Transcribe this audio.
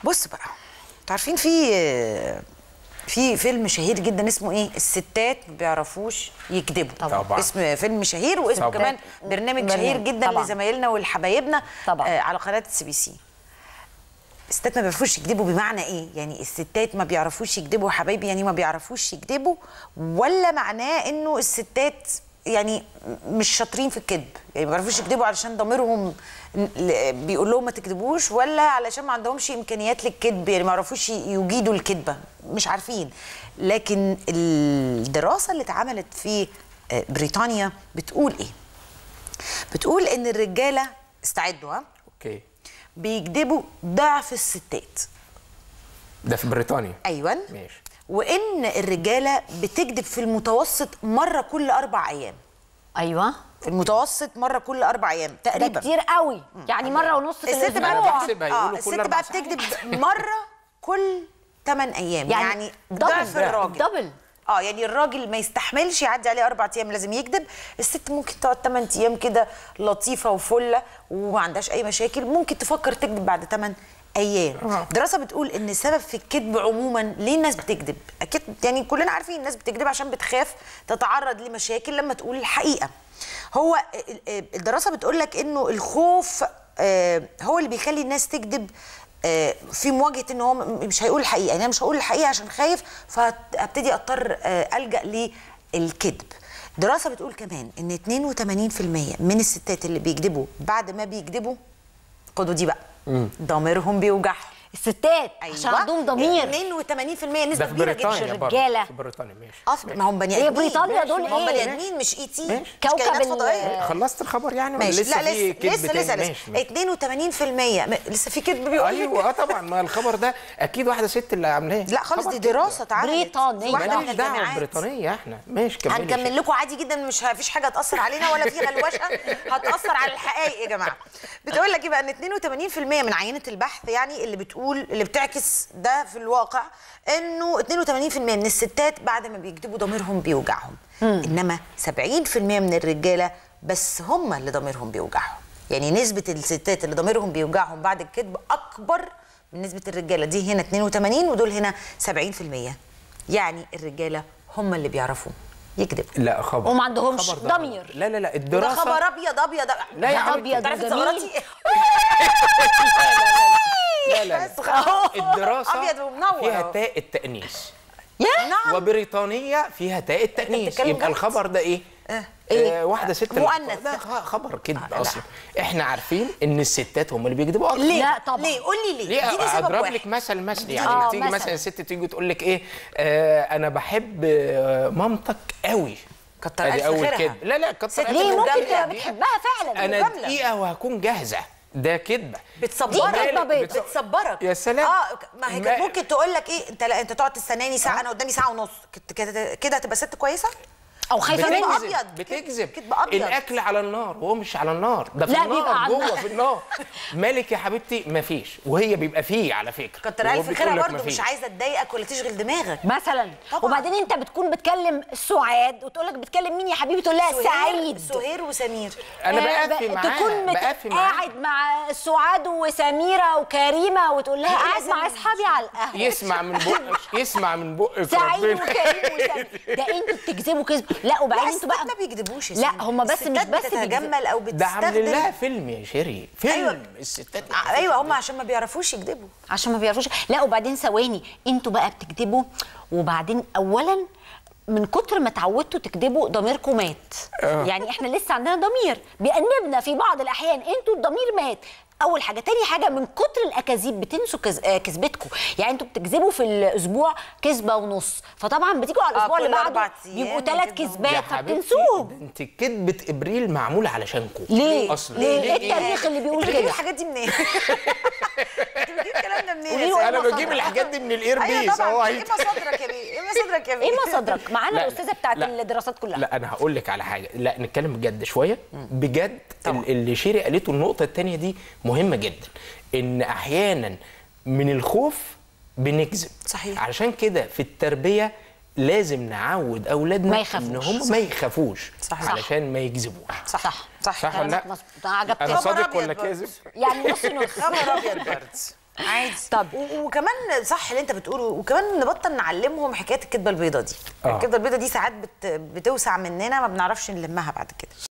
بص بقى انتوا عارفين في في فيلم شهير جدا اسمه ايه الستات ما بيعرفوش يكذبوا طبعاً. اسم فيلم شهير واسمه طبعاً. كمان برنامج شهير برنامج. جدا طبعاً. لزمايلنا ولحبايبنا طبعاً. آه على قناه السي بي سي الستات ما بيعرفوش يكذبوا بمعنى ايه يعني الستات ما بيعرفوش يكذبوا يا حبايبي يعني ما بيعرفوش يكذبوا ولا معناه انه الستات يعني مش شاطرين في الكذب يعني ما بيعرفوش يكذبوا علشان ضميرهم ل- بيقول لهم ما تكذبوش ولا علشان ما عندهمش امكانيات للكذب يعني ما يعرفوش يجيدوا الكذبه مش عارفين لكن الدراسه اللي اتعملت في آه، بريطانيا بتقول ايه بتقول ان الرجاله استعدوا ها اوكي بيكذبوا ضعف الستات ده في بريطانيا ايوه ماشي وان الرجاله بتكذب في المتوسط مره كل اربع ايام ايوه في المتوسط مره كل اربع ايام ده تقريبا كتير قوي يعني مره ونص في الست الاسبوع بقى بحسب بتكذب هيقولوا اه كل الست أربع بقى ساعات. بتكذب مره كل 8 ايام يعني يعني, دبل ضعف ده، الراجل دبل. اه يعني الراجل ما يستحملش يعدي عليه اربع ايام لازم يكذب الست ممكن تقعد 8 ايام كده لطيفه وفله وما عندهاش اي مشاكل ممكن تفكر تكذب بعد 8 ايام دراسه بتقول ان السبب في الكذب عموما ليه الناس بتكذب اكيد يعني كلنا عارفين الناس بتكذب عشان بتخاف تتعرض لمشاكل لما تقول الحقيقه هو ال- ال- الدراسه بتقول لك انه الخوف آه، هو اللي بيخلي الناس تكذب آه، في مواجهه ان هو م- مش هيقول الحقيقه يعني انا مش هقول الحقيقه عشان خايف فابتدي اضطر آه، الجا للكذب دراسه بتقول كمان ان 82% من الستات اللي بيكذبوا بعد ما بيكذبوا خدوا دي بقى ضميرهم بيوجعهم الستات عشان عندهم ضمير 82% نسبه ده في كبيره جدا بريطانيا برضه الرجالة. في بريطانيا ماشي اصلا ما هم بني هي ادمين بريطانيا دول ما هم إيه؟ بني ادمين مش اي تي ماشي. مش كوكب كائنات ال- فضائيه خلصت الخبر يعني ولا ماشي لسه لا في لسه كذب لسه تاني؟ لسه ماشي، لسه ماشي. 82% م- لسه في كذب بيقول لك ايوه اه طبعا ما الخبر ده اكيد واحده ست اللي عاملاه لا خالص خبر دي كده. دراسه اتعملت بريطانية. واحده من ماليش دعوه الجامعات بريطانيه احنا ماشي كملي يا هنكمل شيخ. لكم عادي جدا مش ه- فيش حاجه هتاثر علينا ولا في غلوشه هتاثر على الحقائق يا جماعه بتقول لك ايه بقى ان 82% من عينه البحث يعني اللي بتقول اللي بتعكس ده في الواقع انه 82% من الستات بعد ما بيكذبوا ضميرهم بيوجعهم انما 70% من الرجاله بس هم اللي ضميرهم بيوجعهم يعني نسبه الستات اللي ضميرهم بيوجعهم بعد الكذب اكبر من نسبه الرجاله دي هنا 82 ودول هنا 70% يعني الرجاله هم اللي بيعرفوا يكذبوا لا خبر وما عندهمش خبر ده ضمير. لا لا لا وده الدراسه خبر ابيض ابيض لا يا ده عم أبيض تعرفي وجميل. زغرتي لا لا بس لا الدراسه أبيض ومنور فيها أهو. تاء التأنيث نعم وبريطانيا فيها تاء التأنيث بتتكلم يبقى جد؟ الخبر ده ايه؟ آه. آه واحده ست اللي- مؤنث. ده خ- خبر كذب لا. اصلا احنا عارفين ان الستات هم اللي بيكذبوا اكتر ليه لا طبعا. ليه قول لي ليه ليه اديني سبب اضرب واحد لك مثل مثل آه، يعني تيجي مثل. مثلا ست تيجي تقول لك ايه آه انا بحب آه، مامتك قوي كتر ادي ألف اول خيرها. كده لا لا كتر ست ألف ليه مجاملة. ممكن خيرها. تبقى بتحبها فعلا انا مجاملة. دقيقه وهكون جاهزه ده كذبه بتصبرك دي كدبة بيض. بتصبرك يا سلام. اه ما هي كانت ما- ممكن تقول لك ايه انت لا انت تقعد تستناني ساعه انا قدامي ساعه ونص كت- كده كده هتبقى ست كويسه او خايفه كدب منك أبيض. بتكذب كدب أبيض. الاكل على النار وهو مش على النار ده في لا، النار بيبقى على جوه النار. في النار مالك يا حبيبتي مفيش وهي بيبقى فيه على فكره كتر وهو الف بيقول خيرها لك برضه مفيش. مش عايزه تضايقك ولا تشغل دماغك مثلا طبعاً. وبعدين انت بتكون بتكلم سعاد وتقول لك بتكلم مين يا حبيبي تقول لها سهير- سعيد سهير وسمير انا آه، بقفي ب- معاها تكون مت- بقفي معاها قاعد مع سعاد وسميره وكريمه وتقول لها هي قاعد لازم- مع اصحابي على القهوه يسمع من بقك يسمع من بقك سعيد ربنا وكريم وسمير ده انتوا بتكذبوا كذب لا وبعدين لا انتوا بقى الستات ما بيكذبوش يا لا سيدي. هم بس مش الستات بس بتتجمل او ده عامل بتستخدم لها فيلم يا شيري فيلم أيوة. الستات ايوه هم عشان ما بيعرفوش يكذبوا عشان ما بيعرفوش لا وبعدين ثواني انتوا بقى بتكذبوا وبعدين اولا من كتر ما اتعودتوا تكذبوا ضميركم مات آه. يعني احنا لسه عندنا ضمير بيأنبنا في بعض الاحيان انتوا الضمير مات اول حاجه تاني حاجه من كتر الاكاذيب بتنسوا كز... آه، كذبتكم يعني انتوا بتكذبوا في الاسبوع كذبه ونص فطبعا بتيجوا على الاسبوع كل اللي بعده أربع أيام يبقوا ثلاث بتكذبوا. يا كذبات حبيبتي فبتنسوهم ده انت كذبه ابريل معمول علشانكم ليه؟ اصلا ليه؟ ايه التاريخ اللي بيقول انت بتجيب كده؟ الحاجات دي منين؟ انت بتجيب الكلام ده منين؟ قولي يا له سيدي؟ انا مصادرك. بجيب الحاجات دي من ايوه الايربيس طبعا اهو ايه هيت- مصادرك يا بيه؟ ايه مصادرك يا بيه؟ ايه مصادرك معانا لا، الاستاذه بتاعت لا. الدراسات كلها لا انا هقول لك على حاجه لا نتكلم بجد شويه بجد طبعا. ال- اللي شيري قالته النقطه الثانيه دي مهمه جدا ان احيانا من الخوف بنكذب صحيح. علشان كده في التربيه لازم نعود اولادنا ما يخافوش. ان هم ما يخافوش صحيح. علشان ما يكذبوش صح صح صح ولا لا كلامك مظبوط. عجبتني انا خبر صادق أبيض ولا برضه. كاذب يعني نص نص خبر ابيض برد عادي طب. و- وكمان صح اللي انت بتقوله وكمان نبطل نعلمهم حكايه الكدبه البيضاء دي آه. الكدبه البيضاء دي ساعات بت... بتوسع مننا ما بنعرفش نلمها بعد كده